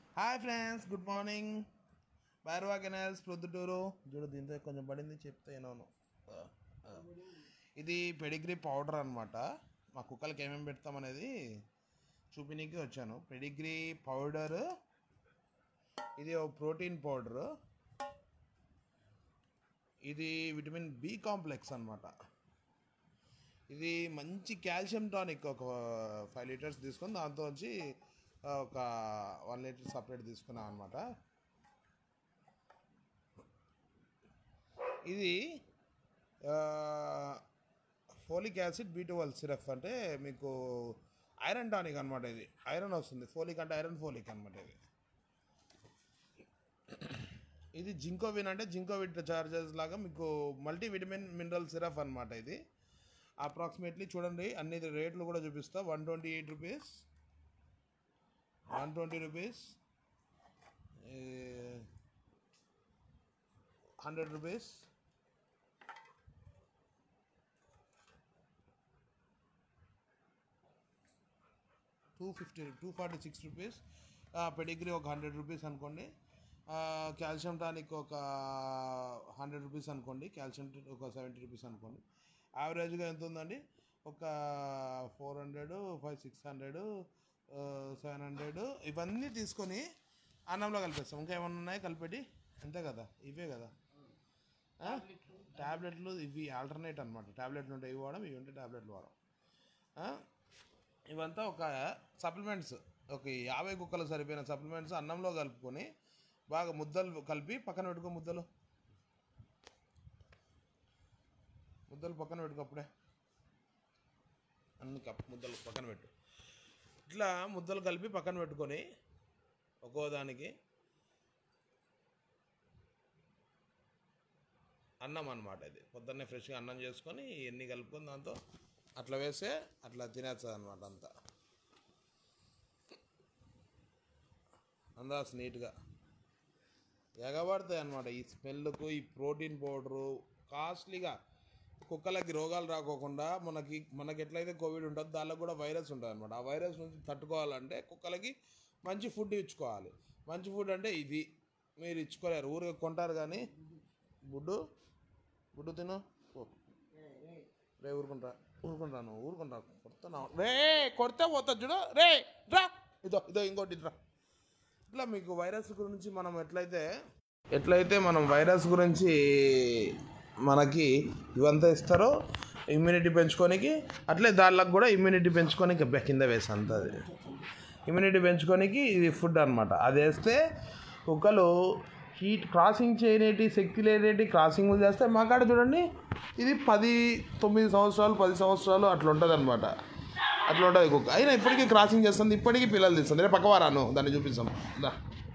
Hi friends good morning Bhairava canals Proddatur చూడు దీంతో కొంచెం పడింది చెప్తే ఏనాను ఇది పెడిగ్రీ పౌడర్ అనమాట మా కుక్కలకి ఏమేమి పెడతాం అనేది చూపినీకి వచ్చాను పెడిగ్రీ పౌడర్ ఇది ఒక ప్రోటీన్ పౌడర్ ఇది విటమిన్ బి కాంప్లెక్స్ అనమాట ఇది మంచి కాల్షియం టానిక్ ఒక ఫైవ్ లీటర్స్ తీసుకొని దాంతో వచ్చి ఒక వన్ లీటర్ సపరేట్ తీసుకున్నాం అనమాట ఇది folic acid B twelve syrup అంటే మీకు ఐరన్ టానిక్ అనమాట ఇది ఐరన్ వస్తుంది ఫోలిక్ అంటే ఐరన్ ఫోలిక్ అనమాట ఇది ఇది జింకోవిన్ అంటే జింకోవిట్ చార్జెస్ లాగా మీకు మల్టీ విటమిన్ మినరల్ సిరప్ అనమాట ఇది అప్రాక్సిమేట్లీ చూడండి అన్ని రేట్లు కూడా చూపిస్తా one twenty eight rupees one twenty rupees hundred rupees two fifty two forty six rupees pedigree ఒక హండ్రెడ్ రూపీస్ అనుకోండి కాల్షియం టానిక్ ఒక హండ్రెడ్ రూపీస్ అనుకోండి కాల్షియం ఒక సెవెంటీ రూపీస్ అనుకోండి యావరేజ్గా ఎంత ఉందండి ఒక four hundred five six hundred seven hundred ఇవన్నీ తీసుకొని అన్నంలో కలిపేస్తాం ఇంకా ఏమన్నా ఉన్నాయి కలిపెట్టి అంతే కదా ఇవే కదా ట్యాబ్లెట్లు ఇవి ఆల్టర్నేట్ అనమాట ట్యాబ్లెట్లు ఉంటాయి ఇవి వాడడం ఇవి ఉంటే ట్యాబ్లెట్లు వాడడం ఆ? ఇవంతా ఒక సప్లిమెంట్స్ ఒక యాభై కుక్కలు సరిపోయిన సప్లిమెంట్స్ అన్నంలో కలుపుకొని బాగా ముద్దలు కలిపి పక్కన పెట్టుకో ముద్దలు ముద్దలు పక్కన పెట్టుకో అప్పుడే అన్ని కప్ ముద్దలు పక్కన పెట్టు ఇట్లా ముద్దలు కలిపి పక్కన పెట్టుకొని ఒక్కో దానికి అన్నం అనమాట ఇది పొద్దున్నే ఫ్రెష్గా అన్నం చేసుకొని ఎన్ని కలుపుకొని దాంతో అట్లా వేస్తే అట్లా తినేస్తుంది అనమాట అంతా అందాస్ నీట్గా ఎగబడతాయి అనమాట ఈ స్మెల్కు ఈ ప్రోటీన్ పౌడరు కాస్ట్లీగా కుక్కలకి రోగాలు రాకోకుండా మనకి మనకి ఎట్లయితే కోవిడ్ ఉంటుందో దానిలో కూడా వైరస్ ఉంటుంది అనమాట ఆ వైరస్ నుంచి తట్టుకోవాలంటే కుక్కలకి మంచి ఫుడ్ ఇచ్చుకోవాలి మంచి ఫుడ్ అంటే ఇది మీరు ఇచ్చుకోలేరు ఊరికే కొంటారు కానీ గుడ్డు గుడ్డు తిను పో. రే ఊరుకుంటా ఊరుకుంటాను ఊరుకుంటా కొడుతున్నా రే కొడితే పోతా చూడు రే రా ఇదో ఇదో ఇంకోటి ఇట్రా ఇట్లా మీకు వైరస్ గురించి మనం ఎట్లయితే ఎట్లయితే మనం వైరస్ గురించి మనకి ఇవంతా ఇస్తారో ఇమ్యూనిటీ పెంచుకోనికి అట్లే దానిలకు కూడా ఇమ్యూనిటీ పెంచుకోనికి అబ్బా, కింద వేసి అంత అది ఇమ్యూనిటీ పెంచుకోనికి ఇది ఫుడ్ అనమాట అది వేస్తే కుక్కలు హీట్ క్రాసింగ్ చేయనేటి శక్తి లేనేటి క్రాసింగ్లు చేస్తే మా కాడ చూడండి ఇది పది తొమ్మిది సంవత్సరాలు పది సంవత్సరాలు అట్లా ఉంటుంది అనమాట అట్లా ఉంటుంది కుక్క అయినా ఇప్పటికీ క్రాసింగ్ చేస్తుంది ఇప్పటికీ పిల్లలు తీస్తుంది రే పక్కవారాను దాన్ని చూపిస్తాం దా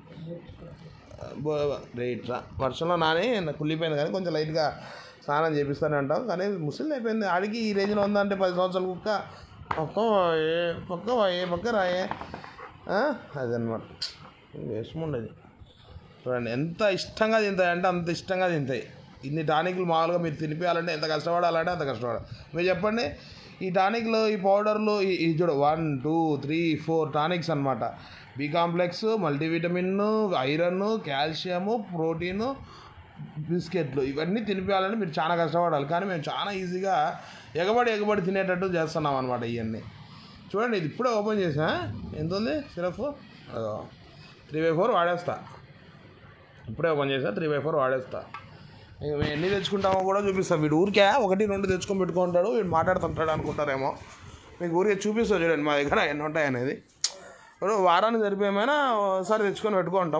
రైట్ రా వర్షంలో నాని నాకు కుళ్ళిపోయింది కానీ కొంచెం లైట్గా స్నానం చేపిస్తానే అంటాం కానీ ముసలి అయిపోయింది ఆడికి ఈ రేంజ్లో ఉందంటే పది సంవత్సరాల కుక్క పక్క వాయే పక్క వాయే పక్క రాయే ఆ? అదనమాట వేషం ఉండదు చూడండి ఎంత ఇష్టంగా తింటాయి అంటే అంత ఇష్టంగా తింటాయి ఇన్ని టానిక్లు మామూలుగా మీరు తినిపించాలంటే ఎంత కష్టపడాలంటే అంత కష్టపడాలి మీరు చెప్పండి ఈ టానిక్లు ఈ పౌడర్లు ఈ- ఈ చూడు one two three four tonics అనమాట B complex multivitamin iron calcium protein బిస్కెట్లు ఇవన్నీ తినిపించాలని మీరు చాలా కష్టపడాలి కానీ మేము చాలా ఈజీగా ఎగబడి ఎగబడి తినేటట్టు చేస్తున్నాం అనమాట ఇవన్నీ చూడండి ఇది ఇప్పుడే ఓపెన్ చేసా ఎంత ఉంది సిరప్ త్రీ బై ఫోర్ వాడేస్తా ఇప్పుడే ఓపెన్ చేసా త్రీ బై ఫోర్ వాడేస్తా ఇక మేము ఎన్ని తెచ్చుకుంటామో కూడా చూపిస్తాం వీడు ఊరికే ఒకటి రెండు తెచ్చుకొని పెట్టుకుంటాడు వీడు మాట్లాడుతుంటాడు అనుకుంటారేమో మీకు ఊరికే చూపిస్తా చూడండి మా దగ్గర ఎన్ని ఉంటాయి అనేది ఇప్పుడు వారానికి సరిపోయేమైనా ఒకసారి తెచ్చుకొని పెట్టుకుంటాం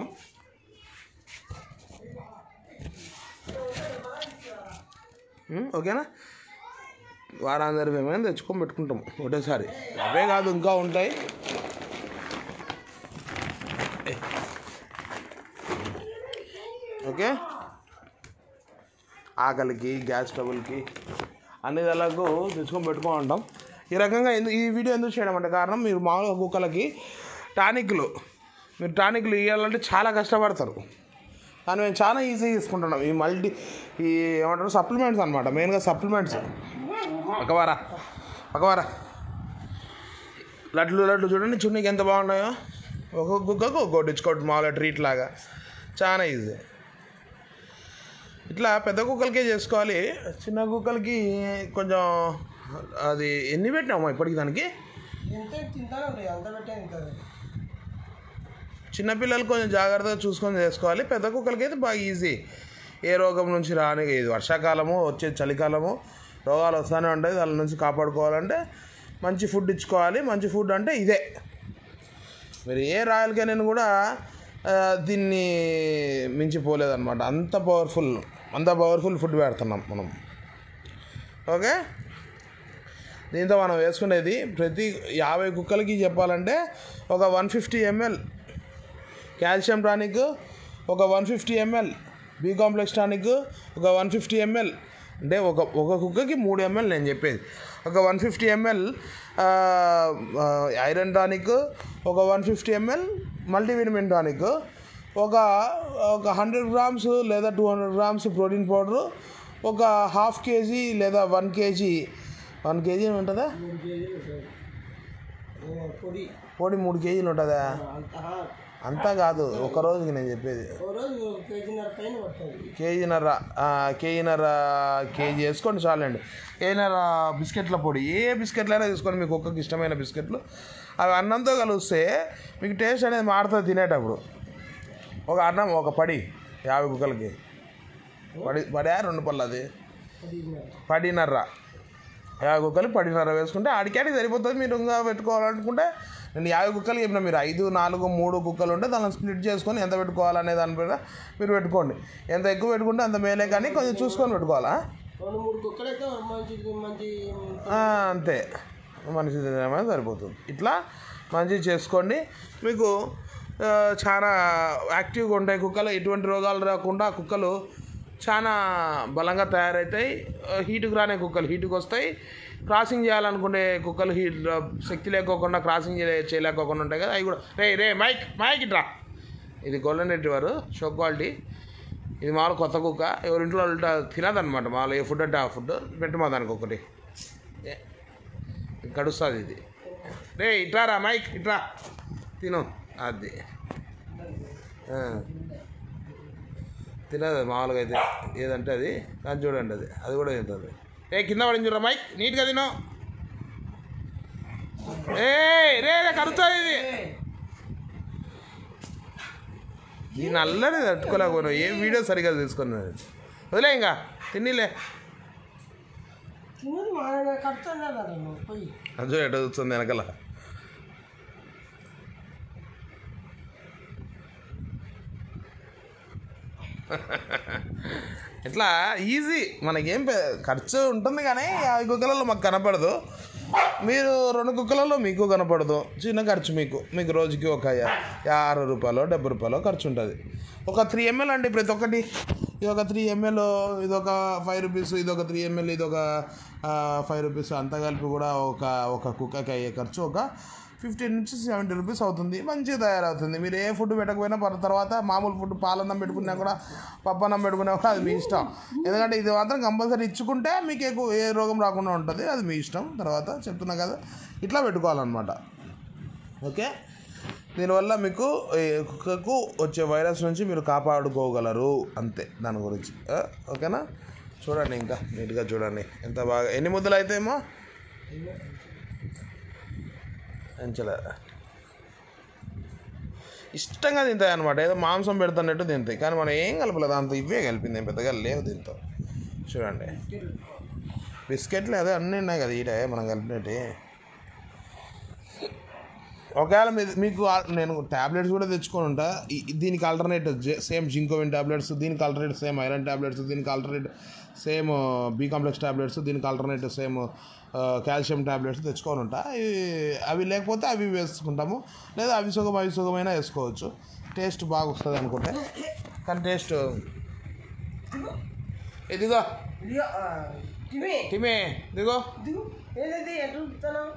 ఉం, ఓకేనా వారానికి సరిపోయేమైనా తెచ్చుకొని పెట్టుకుంటాం ఒకటేసారి అవే కాదు ఇంకా ఉంటాయి ఓకే ఆకలికి గ్యాస్ ట్రబుల్కి అన్ని దాలకు తెచ్చుకొని పెట్టుకొని ఉంటాం ఈ రకంగా ఎందు ఈ వీడియో ఎందుకు చేయడం అంటే కారణం మీరు మామూలుగా కుక్కలకి టానిక్లు మీరు టానిక్లు ఇవ్వాలంటే చాలా కష్టపడతారు కానీ మేము చాలా ఈజీగా తీసుకుంటున్నాం ఈ మల్టీ ఈ ఏమంటారు సప్లిమెంట్స్ అనమాట మెయిన్గా సప్లిమెంట్స్ పక్కవారా పక్కవారా లడ్లు లడ్లు చూడండి చున్నీకి ఎంత బాగున్నాయో ఒక్కొక్క కుక్కకు ఒక్కోటి ఇచ్చుకోవడం మామూలుగా ట్రీట్ లాగా చాలా ఈజీ ఇట్లా పెద్ద కుక్కలకే చేసుకోవాలి చిన్న కుక్కలకి కొంచెం అది ఎన్ని పెట్టినామా ఇప్పటికి దానికి ఎంత తింటాను అంత పెట్టే తింటుంది చిన్నపిల్లలు కొంచెం జాగ్రత్తగా చూసుకొని చేసుకోవాలి పెద్ద కుక్కలకి అయితే బాగా ఈజీ ఏ రోగం నుంచి రాని ఇది వర్షాకాలము వచ్చే చలికాలము రోగాలు వస్తూనే ఉంటాయి దాని నుంచి కాపాడుకోవాలంటే మంచి ఫుడ్ ఇచ్చుకోవాలి మంచి ఫుడ్ అంటే ఇదే మీరు ఏ రాయల్ కెనన్ కూడా ఆ, దీన్ని మించిపోలేదన్నమాట అంత పవర్ఫుల్ అంత పవర్ఫుల్ ఫుడ్ పెడుతున్నాం మనం ఓకే దీంతో మనం వేసుకునేది ప్రతి యాభై కుక్కలకి చెప్పాలంటే ఒక one fifty ML calcium tonic ఒక one fifty ML B complex tonic ఒక వన్ ఫిఫ్టీ ఎంఎల్ అంటే ఒక ఒక కుక్కకి మూడు ఎంఎల్ నేను చెప్పేది ఒక one fifty ML iron tonic ఒక one fifty ML multivitamin tonic ఒక ఒక హండ్రెడ్ గ్రామ్స్ లేదా two hundred grams protein powder ఒక హాఫ్ కేజీ లేదా వన్ కేజీ వన్ కేజీ ఉంటుందా మూడు కేజీలు ఉంటుంది ఓ, పొడి పొడి మూడు కేజీలు ఉంటుందా అంత అంతా కాదు ఒక రోజుకి నేను చెప్పేది ఓ రోజు ఒక కేజీన్నర పైన పడుతుంది కేజీన్నర ఆ, కేజీన్నర కేజీ వేసుకోండి చాలండి కేజీన్నర బిస్కెట్ల పొడి ఏ బిస్కెట్లైనా తీసుకోండి మీకు ఒక్కకి ఇష్టమైన బిస్కెట్లు అవి అన్నంతో కలిస్తే మీకు టేస్ట్ అనేది మారుతుంది తినేటప్పుడు ఒక అన్నం ఒక పడి యాభై కుక్కలకి పడి పడా రెండు పళ్ళు అది పదిన్నర పడినర్ర యాభై కుక్కలు పడినర్ర వేసుకుంటే ఆడికాడికి సరిపోతుంది మీరు ఇంకా పెట్టుకోవాలనుకుంటే నేను యాభై కుక్కలు చెప్పిన మీరు ఐదు నాలుగు మూడు కుక్కలు ఉంటే దాన్ని స్ప్లిట్ చేసుకొని ఎంత పెట్టుకోవాలనే దాని మీద మీరు పెట్టుకోండి ఎంత ఎక్కువ పెట్టుకుంటే అంత మేలే కానీ కొంచెం చూసుకొని పెట్టుకోవాలా రెండు మూడు కుక్కలైతే మంచి మంచి ఆ, అంతే మనిషి తినడమే సరిపోతుంది ఇట్లా మంచిగా చేసుకోండి మీకు ఆ, చాలా యాక్టివ్గా ఉంటాయి కుక్కలు ఎటువంటి రోగాలు రాకుండా కుక్కలు చాలా బలంగా తయారవుతాయి ఆ, హీటుకు రానే కుక్కలు హీటుకు వస్తాయి క్రాసింగ్ చేయాలనుకునే కుక్కలు హీట్ శక్తి లేకోకుండా క్రాసింగ్ చేయ- చేయలేకోకుండా ఉంటాయి కదా అవి కూడా రే రే మైక్ మైక్ ఇట్రా ఇది గోల్డెన్ రెట్రీవర్ షో క్వాలిటీ ఇది మామూలు కొత్త కుక్క ఎవరింట్లో ఉంటే తినదనమాట మామూలు ఏ ఫుడ్ అంటే ఆ ఫుడ్ పెట్టమా దానికి ఒకటి ఏ, ఇది కడుస్తుంది ఇది రే ఇట్రారా మైక్ ఇట్రా తిను అది ఆ. తినదు మామూలుగా అయితే ఏదంటే అది కానీ చూడండి అది అది కూడా తింటుంది ఏ కింద పడింది చూడరా మైక్ నీట్గా తిను ఏ రే రే కడుతుంది ఇది దీని అల్లరి తట్టుకోలేకపోయినావు ఏ వీడియో సరిగా తీసుకున్నాను వదిలే ఇంకా తిన్నిలే తిన్నది మా కడుతున్నా కదా నువ్వు పోయి అంజు ఎట చూస్తుంది వెనకాల ఇట్లా ఈజీ మనకేం పె- ఖర్చు ఉంటుంది కానీ యాభై కుక్కలలో మాకు కనపడదు మీరు రెండు కుక్కలలో మీకు కనపడదు చిన్న ఖర్చు మీకు మీకు రోజుకి ఒక యా- అరవై రూపాయలు డెబ్బై రూపాయలు ఖర్చు ఉంటుంది ఒక త్రీ ఎంఎల్ అండి ప్రతి ఒక్కటి ఇది ఒక త్రీ ఎంఎల్ ఇది ఒక ఫైవ్ రూపీస్ ఇది ఒక త్రీ ఎంఎల్ ఇది ఒక ఫైవ్ రూపీస్ అంతా కలిపి కూడా ఒక ఒక కుక్కకి అయ్యే ఖర్చు ఒక ఫిఫ్టీన్ నుంచి సెవెంటీ రూపీస్ అవుతుంది మంచిగా తయారవుతుంది మీరు ఏ ఫుడ్ పెట్టకపోయినా పర్ తర్వాత మామూలు ఫుడ్ పాలన్నం పెట్టుకున్నా కూడా పప్పన్నం పెట్టుకున్నా కూడా అది మీ ఇష్టం ఎందుకంటే ఇది మాత్రం కంపల్సరీ ఇచ్చుకుంటే మీకు ఎక్కువ ఏ రోగం రాకుండా ఉంటుంది అది మీ ఇష్టం తర్వాత చెప్తున్నా కదా ఇట్లా పెట్టుకోవాలన్నమాట ఓకే దీనివల్ల మీకు ఈ కుక్కకు వచ్చే వైరస్ నుంచి మీరు కాపాడుకోగలరు అంతే దాని గురించి ఆ, ఓకేనా చూడండి ఇంకా నీట్గా చూడండి ఎంత బాగా ఎన్ని ముద్దలు అయితాయేమో అంచలే ఇష్టంగా తింటాయి అనమాట ఏదో మాంసం పెడుతున్నట్టు తింటాయి కానీ మనం ఏం కలపలేదు దాంతో ఇవే కలిపింది ఏం పెద్దగా లేవు దీంతో చూడండి బిస్కెట్లు అదే అన్నీ ఉన్నాయి కదా ఈడే మనం కలిపినట్టు ఒకవేళ మీ మీకు ఆ- నేను ట్యాబ్లెట్స్ కూడా తెచ్చుకొని ఉంటా ఈ- దీనికి ఆల్టర్నేట్ సేమ్ జింకోవిన్ ట్యాబ్లెట్స్ దీనికి ఆల్టర్నేట్ సేమ్ ఐరన్ ట్యాబ్లెట్స్ దీనికి alternate same B complex tablets దీనికి ఆల్టర్నేట్ సేమ్ కాల్షియం ట్యాబ్లెట్స్ తెచ్చుకొని ఉంటా ఇవి- అవి లేకపోతే అవి వేసుకుంటాము లేదా అవి సుగం అవి సుగమైనా వేసుకోవచ్చు టేస్ట్ బాగా వస్తుంది అనుకుంటే కానీ టేస్ట్ ఇదిగో ఇదిగో, ఆ, తినే తిమే ఇదిగో దిగు ఏదైతే ఎటు చూపుతాను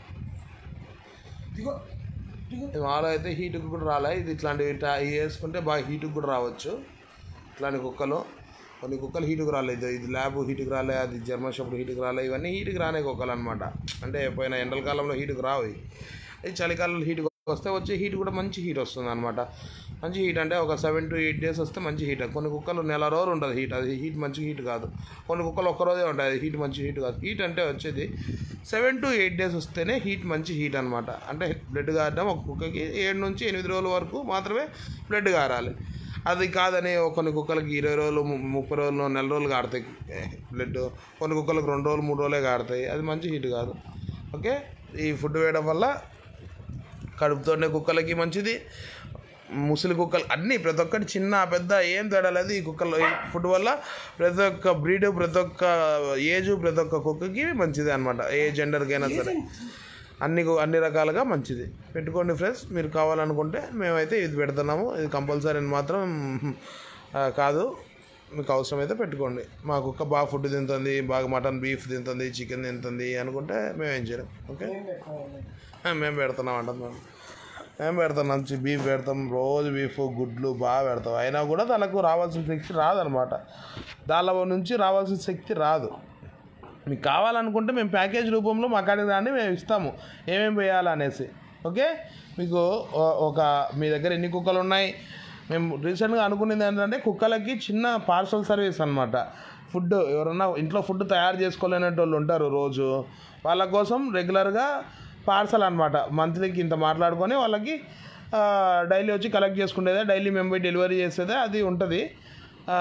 దిగో దిగు ఇది మామూలుగా అయితే హీట్కి కూడా రాలే ఇది ఇట్లాంటివి టా- ఇవి వేసుకుంటే బాగా హీట్కి కూడా రావచ్చు ఇట్లాంటి కుక్కలు కొన్ని కుక్కలు హీట్కి రాలేదు ఇది ల్యాబ్ హీట్కి రాలే అది జర్మన్ షెపర్డ్ హీట్కి రాలే ఇవన్నీ హీట్కి రానే కుక్కలు అనమాట అంటే పోయిన ఎండల కాలంలో హీట్కి రావు ఇవి. ఈ చలికాలంలో హీట్కి వస్తే వచ్చే హీట్ కూడా మంచి హీట్ వస్తుంది అనమాట మంచి హీట్ అంటే ఒక సెవెన్ టు ఎయిట్ డేస్ వస్తే మంచి హీట్ కొన్ని కుక్కలు నెల రోజులు ఉంటుంది హీట్ అది హీట్ మంచి హీట్ కాదు కొన్ని కుక్కలు ఒక్క రోజే ఉంటాయి అది హీట్ మంచి హీట్ కాదు హీట్ అంటే వచ్చేది సెవెన్ టు ఎయిట్ డేస్ వస్తేనే హీట్ మంచి హీట్ అనమాట అంటే బ్లడ్ కారడం ఒక కుక్కకి ఏడు నుంచి ఎనిమిది రోజుల వరకు మాత్రమే బ్లడ్ కారాలి అది కాదని కొన్ని కుక్కలకి ఇరవై రోజులు ము- ముప్పై రోజులు నెల రోజులు కారుతాయి బ్లడ్ కొన్ని కుక్కలకు రెండు రోజులు మూడు రోజులే కారుతాయి అది మంచి హీట్ కాదు ఓకే ఈ ఫుడ్ వేయడం వల్ల కడుపుతోనే కుక్కలకి మంచిది ముసలి కుక్కలు అన్నీ ప్రతి ఒక్కటి చిన్న పెద్ద ఏం తేడా లేదు ఈ కుక్కలు ఈ ఫుడ్ వల్ల ప్రతి ఒక్క బ్రీడ్ ప్రతి ఒక్క ఏజ్ ప్రతి ఒక్క కుక్కకి మంచిది అనమాట ఏ జెండర్కైనా సరే అన్ని కు- అన్ని రకాలుగా మంచిది పెట్టుకోండి ఫ్రెండ్స్ మీరు కావాలనుకుంటే మేమైతే ఇది పెడుతున్నాము ఇది కంపల్సరీ అని మాత్రం ఆ, కాదు మీకు అవసరమైతే పెట్టుకోండి మా కుక్క బాగా ఫుడ్ తింటుంది బాగా మటన్ బీఫ్ తింటుంది చికెన్ తింటుంది అనుకుంటే మేమేం చేయలేం ఓకే ఏం పెట్టుకోవాలి ఆ, మేము పెడుతున్నాం అంటాం మేము మేము పెడతాం మంచి బీఫ్ పెడతాం రోజు బీఫ్ గుడ్లు బాగా పెడతాం అయినా కూడా దానికి రావాల్సిన శక్తి రాదనమాట దానిలో నుంచి రావాల్సిన శక్తి రాదు మీకు కావాలనుకుంటే మేము ప్యాకేజ్ రూపంలో మా కాడికి రాండి మేము ఇస్తాము ఏమేమి వేయాలనేసి ఓకే మీకు ఓ- ఒక మీ దగ్గర ఎన్ని కుక్కలు ఉన్నాయి మేము రీసెంట్గా అనుకునేది ఏంటంటే కుక్కలకి చిన్న పార్సల్ సర్వీస్ అనమాట ఫుడ్ ఎవరన్నా ఇంట్లో ఫుడ్ తయారు చేసుకోలేని వాళ్ళు ఉంటారు రోజు వాళ్ళ కోసం రెగ్యులర్గా పార్సల్ అనమాట మంత్లీకి ఇంత మాట్లాడుకొని వాళ్ళకి డైలీ వచ్చి కలెక్ట్ చేసుకునేదే డైలీ మేము పోయి డెలివరీ చేసేదే అది ఉంటుంది ఆ,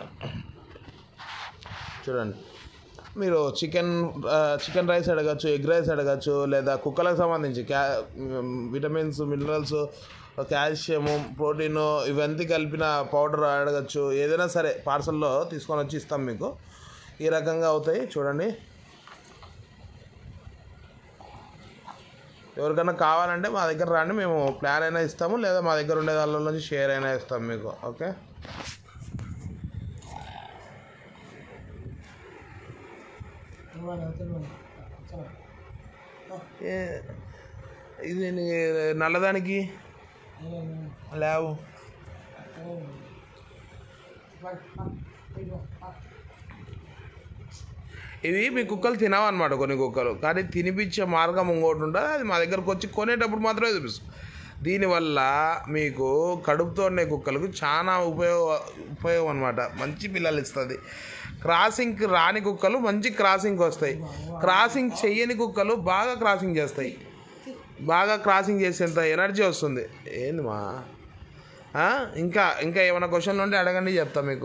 చూడండి మీరు చికెన్ చికెన్ రైస్ అడగచ్చు ఎగ్ రైస్ అడగచ్చు లేదా కుక్కలకు సంబంధించి క్యా విటమిన్స్ మినరల్స్ కాల్షియము ప్రోటీన్ ఇవన్నీ కలిపిన పౌడర్ అడగచ్చు ఏదైనా సరే పార్సల్లో తీసుకొని వచ్చి ఇస్తాం మీకు ఈ రకంగా అవుతాయి చూడండి ఎవరికైనా కావాలంటే మా దగ్గర రండి మేము ప్లాన్ అయినా ఇస్తాము లేదా మా దగ్గర ఉండే వాళ్ళ నుంచి షేర్ అయినా ఇస్తాం మీకు ఓకే ఇవ్వాలి అవుతుంది ఏ ఇది నీ నల్లదానికి లేవు ఇవి మీ కుక్కలు తినవన్నమాట కొన్ని కుక్కలు కానీ తినిపించే మార్గం ఇంకోటి ఉంటుంది అది మా దగ్గరకు వచ్చి కొనేటప్పుడు మాత్రమే చూపిస్తాం దీనివల్ల మీకు కడుపుతో ఉండే కుక్కలకు చాలా ఉపయోగ ఉపయోగం అనమాట మంచి పిల్లలు ఇస్తుంది క్రాసింగ్కి రాని కుక్కలు మంచి క్రాసింగ్కి వస్తాయి క్రాసింగ్ చెయ్యని కుక్కలు బాగా క్రాసింగ్ చేస్తాయి బాగా క్రాసింగ్ చేసేంత ఎనర్జీ వస్తుంది ఏంది మా ఆ? ఇంకా ఇంకా ఏమైనా క్వశ్చన్లు ఉంటే అడగండి చెప్తా మీకు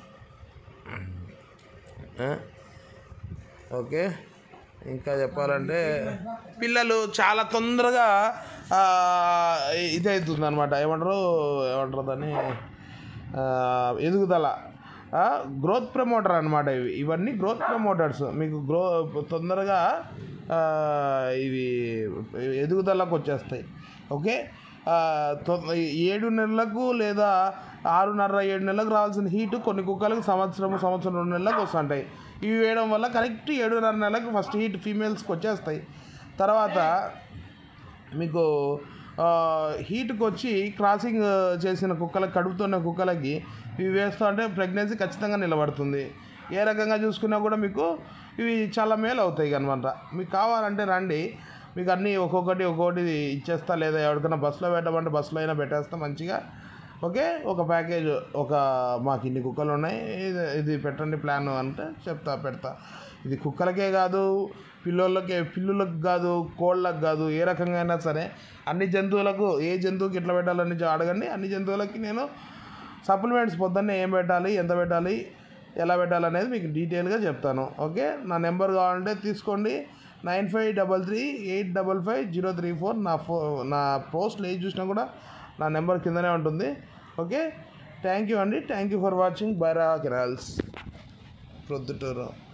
ఆ? ఓకే ఇంకా చెప్పాలంటే పిల్లలు చాలా తొందరగా ఆ, ఇది అవుతుంది అనమాట ఏమంటారు ఏమంటారు దాన్ని ఆ, ఎదుగుదల గ్రోత్ ప్రమోటర్ అనమాట ఇవి ఇవన్నీ గ్రోత్ ప్రమోటర్స్ మీకు గ్రో తొందరగా ఆ, ఇవి ఎదుగుదలకు వచ్చేస్తాయి ఓకే ఆ, తొ- ఏడు నెలలకు లేదా ఆరున్నర ఏడు నెలలకు రావాల్సిన హీట్ కొన్ని కుక్కలకు సంవత్సరం సంవత్సరం రెండు నెలలకు వస్తుంటాయి ఇవి వేయడం వల్ల కరెక్ట్ ఏడున్నర నెలలకు ఫస్ట్ హీట్ ఫీమేల్స్కి వచ్చేస్తాయి తర్వాత మీకు ఆ, హీట్కి వచ్చి క్రాసింగ్ చేసిన కుక్కలకి కడుపుతున్న కుక్కలకి ఇవి వేస్తూ అంటే ప్రెగ్నెన్సీ ఖచ్చితంగా నిలబడుతుంది ఏ రకంగా చూసుకున్నా కూడా మీకు ఇవి చాలా మేలు అవుతాయి అనమాట మీకు కావాలంటే రండి మీకు అన్నీ ఒక్కొక్కటి ఒక్కొక్కటి ఇచ్చేస్తా లేదా ఎవరికైనా బస్సులో పెట్టమంటే బస్సులో అయినా పెట్టేస్తా మంచిగా ఓకే ఒక ప్యాకేజ్ ఒక మాకు ఇన్ని కుక్కలు ఉన్నాయి ఇది ఇది పెట్టండి ప్లాన్ అంటే చెప్తా పెడతా ఇది కుక్కలకే కాదు పిల్లోళ్ళకే పిల్లులకు కాదు కోళ్ళకు కాదు ఏ రకంగా అయినా సరే అన్ని జంతువులకు ఏ జంతువుకి ఎట్లా పెట్టాలని అడగండి అన్ని జంతువులకి నేను సప్లిమెంట్స్ పొద్దున్నే ఏం పెట్టాలి ఎంత పెట్టాలి ఎలా పెట్టాలి అనేది మీకు డీటెయిల్గా చెప్తాను ఓకే నా నెంబర్ కావాలంటే తీసుకోండి nine five double three eight double five zero three four నా ఫో నా పోస్ట్లు ఏది చూసినా కూడా నా నెంబర్ కిందనే ఉంటుంది ఓకే థ్యాంక్ యూ అండి thank you for watching Bhaira canals Proddatur